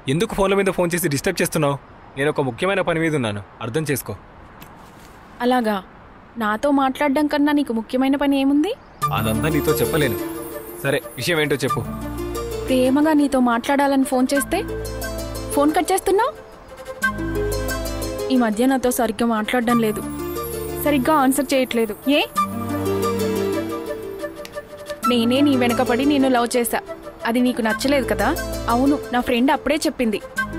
ఎందుకు ఫోన్ల మీద ఫోన్ చేసి డిస్టర్బ్ చేస్తున్నావు నేను ఒక ముఖ్యమైన పని మీద ఉన్నాను అర్థం చేసుకో అలాగా నాతో మాట్లాడడం కన్నా నీకు ముఖ్యమైన పని ఏముంది అదంతా నీతో చెప్పలేను సరే విషయం ఏంటో చెప్పు ప్రేమగా నీతో మాట్లాడాలని ఫోన్ చేస్తే ఫోన్ కట్ చేస్తున్నావు ఈ మధ్య నాతో సరిగ్గా మాట్లాడడం లేదు సరిగ్గా ఆన్సర్ చేయట్లేదు ఏ నేనే నీ వెనకపడి నిన్ను లవ్ చేశా అది నీకు నచ్చలేదు కదా అవును నా ఫ్రెండ్ అప్పుడే చెప్పింది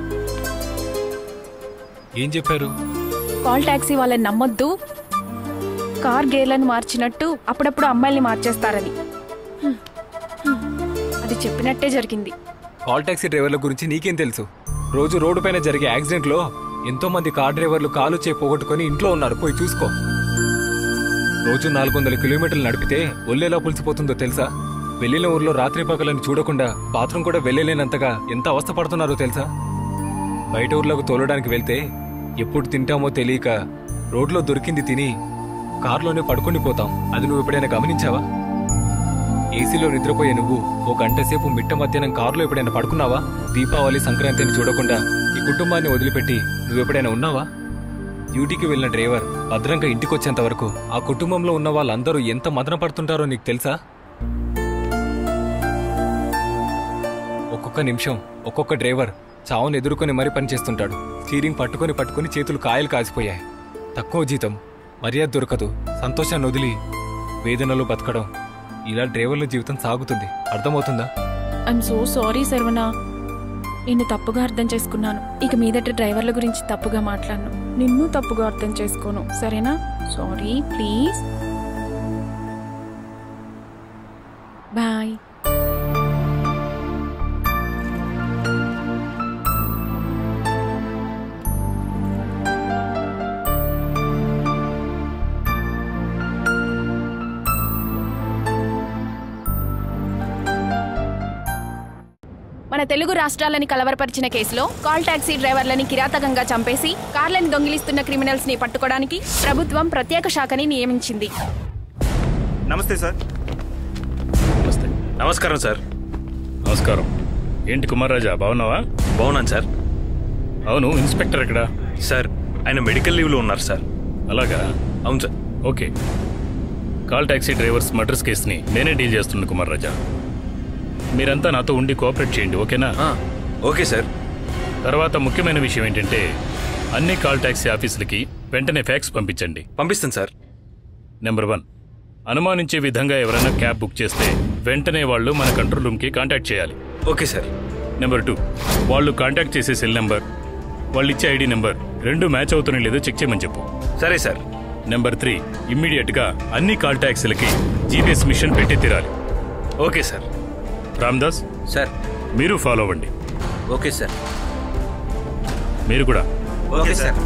ఏం చెప్పారు కాల్ టాక్సీ వాళ్ళని నమ్మొద్దు కార్ గేర్లను మార్చినట్టు అప్పుడప్పుడు అమ్మాయిల్ని మార్చేస్తారని హ్మ్. హ్మ్. అది చెప్పినట్టే జరిగింది కాల్ టాక్సీ డ్రైవర్ల గురించి నీకేం తెలుసు రోజు రోడ్డు పైన జరిగే యాక్సిడెంట్లో ఎంతో మంది కార్ డ్రైవర్లు కాలు చేయి పోగొట్టుకొని ఇంట్లో ఉన్నారు పోయి చూసుకో రోజు నాలుగు వందల కిలోమీటర్లు నడిపితే ఒళ్ళెలా పులిసిపోతుందో తెలుసా వెళ్ళిన ఊర్లో రాత్రి పగలని చూడకుండా బాత్రూమ్ కూడా వెళ్ళలేనంతగా ఎంత అవస్థ పడుతున్నారో తెలుసా బయట ఊర్లోకి తోలడానికి వెళ్తే ఎప్పుడు తింటామో తెలియక రోడ్లో దొరికింది తిని కారులోనే పడుకొని పోతాం అది నువ్వు ఎప్పుడైనా గమనించావా ఏసీలో నిద్రపోయే నువ్వు ఓ గంట సేపు మిట్ట మధ్యాహ్నం కారులో ఎప్పుడైనా పడుకున్నావా దీపావళి సంక్రాంతిని చూడకుండా ఈ కుటుంబాన్ని వదిలిపెట్టి నువ్వు ఎప్పుడైనా ఉన్నావా డ్యూటీకి వెళ్ళిన డ్రైవర్ భద్రంగా ఇంటికొచ్చేంత వరకు ఆ కుటుంబంలో ఉన్న వాళ్ళందరూ ఎంత మదన పడుతుంటారో నీకు తెలుసా ఒక్కొక్క నిమిషం ఒక్కొక్క డ్రైవర్ చావును ఎదుర్కొని మరీ పనిచేస్తుంటాడు స్టీరింగ్ పట్టుకొని పట్టుకొని చేతులు కాయలు కాసిపోయాయి తక్కువ జీతం మర్యాద దొరకదు సంతోషాన్ని వదిలి వేదనలో బతకడం ఇలా డ్రైవర్ల జీవితం సాగుతుంది అర్థమవుతుందా ఐఎమ్ సో సారీ శర్వణ నిన్ను తప్పుగా అర్థం చేసుకున్నాను ఇక మీదట డ్రైవర్ల గురించి తప్పుగా మాట్లాడను నిన్ను తప్పుగా అర్థం చేసుకోను సరేనా సారీ ప్లీజ్ బాయ్ మన తెలుగు రాష్ట్రాలని కలవరపరిచిన కేసులో కాల్ టాక్సీ డ్రైవర్లని కిరాతకంగా చంపేసి కార్లను దొంగిలిస్తున్న క్రిమినల్స్ ని పట్టుకోవడానికి ప్రభుత్వం ప్రత్యేక శాఖని నియమించింది నమస్తే సార్ నమస్తే నమస్కారం సార్ నమస్కారం ఏంటి కుమార్రాజా బాగున్నావా బాగున్నాను సార్ అవును ఇన్స్పెక్టర్ ఎక్కడ సార్ ఆయన మెడికల్ లీవ్లో ఉన్నారు సార్ అలాగా అవును sir okay call taxi drivers murders కేసుని నేనే డీల్ చేస్తున్నాను కుమార్రాజా మీరంతా నాతో ఉండి కోఆపరేట్ చేయండి ఓకేనా ఆ, ఓకే సార్ తర్వాత ముఖ్యమైన విషయం ఏంటంటే అన్ని కాల్ టాక్సీ ఆఫీసులకి వెంటనే ఫ్యాక్స్ పంపించండి పంపిస్తాను సార్ నెంబర్ వన్ అనుమానించే విధంగా ఎవరైనా క్యాబ్ బుక్ చేస్తే వెంటనే వాళ్ళు మన కంట్రోల్ రూమ్కి కాంటాక్ట్ చేయాలి ఓకే సార్ నెంబర్ టూ వాళ్ళు కాంటాక్ట్ చేసే సెల్ నెంబర్ వాళ్ళు ఇచ్చే ఐడి నెంబర్ రెండు మ్యాచ్ అవుతున్నా లేదో చెక్ చేయమని చెప్పు సరే సార్ నెంబర్ త్రీ ఇమ్మీడియట్గా అన్ని కాల్ ట్యాక్సీలకి జీపీఎస్ మిషన్ పెట్టి తీరాలి ఓకే సార్ రామ్దాస్ సార్ మీరు ఫాలో అవ్వండి ఓకే సార్ మీరు కూడా ఓకే సార్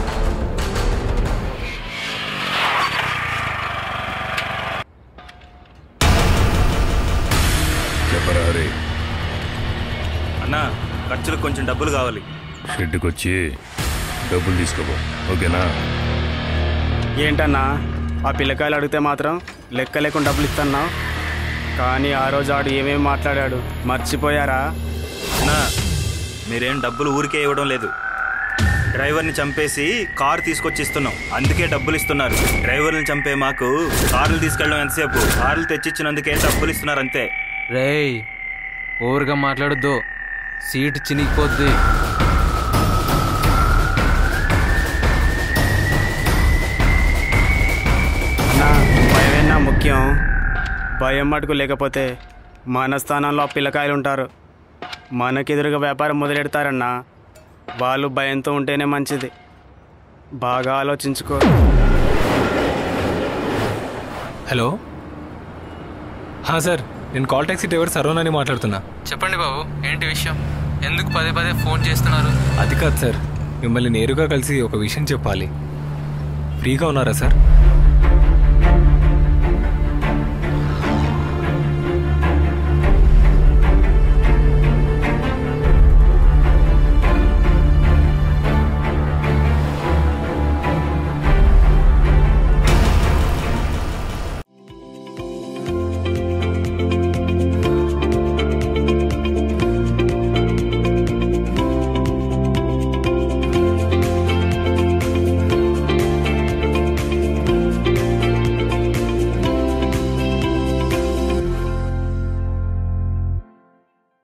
చెప్పరా హరి అన్నా ఖర్చులకు కొంచెం డబ్బులు కావాలి షెడ్కి వచ్చి డబ్బులు తీసుకోపో ఓకేనా ఏంటన్నా ఆ పిల్లకాయలు అడిగితే మాత్రం లెక్క లేకుండా డబ్బులు ఇస్తున్నావు కానీ ఆ రోజు ఆడు ఏమేమి మాట్లాడాడు మర్చిపోయారా అన్నా మీరేం డబ్బులు ఊరికే ఇవ్వడం లేదు డ్రైవర్ని చంపేసి కారు తీసుకొచ్చి ఇస్తున్నాం అందుకే డబ్బులు ఇస్తున్నారు డ్రైవర్ని చంపే మాకు కార్లు తీసుకెళ్ళడం ఎంతసేపు కార్లు తెచ్చిచ్చినందుకే డబ్బులు ఇస్తున్నారు అంతే రేయ్ ఓవర్గా మాట్లాడొద్దు సీట్ చినిగిపోద్ది అన్నా భయమేనా ముఖ్యం భయం మటుకు లేకపోతే మన స్థానంలో ఆ పిల్లకాయలు ఉంటారు మనకెదురుగా వ్యాపారం మొదలెడతారన్నా వాళ్ళు భయంతో ఉంటేనే మంచిది బాగా ఆలోచించుకో హలో హా సార్ నేను కాల్ టాక్సీ డ్రైవర్ సరోనాని మాట్లాడుతున్నా చెప్పండి బాబు ఏంటి విషయం ఎందుకు పదే పదే ఫోన్ చేస్తున్నారు అది కాదు సార్ మిమ్మల్ని నేరుగా కలిసి ఒక విషయం చెప్పాలి ఫ్రీగా ఉన్నారా సార్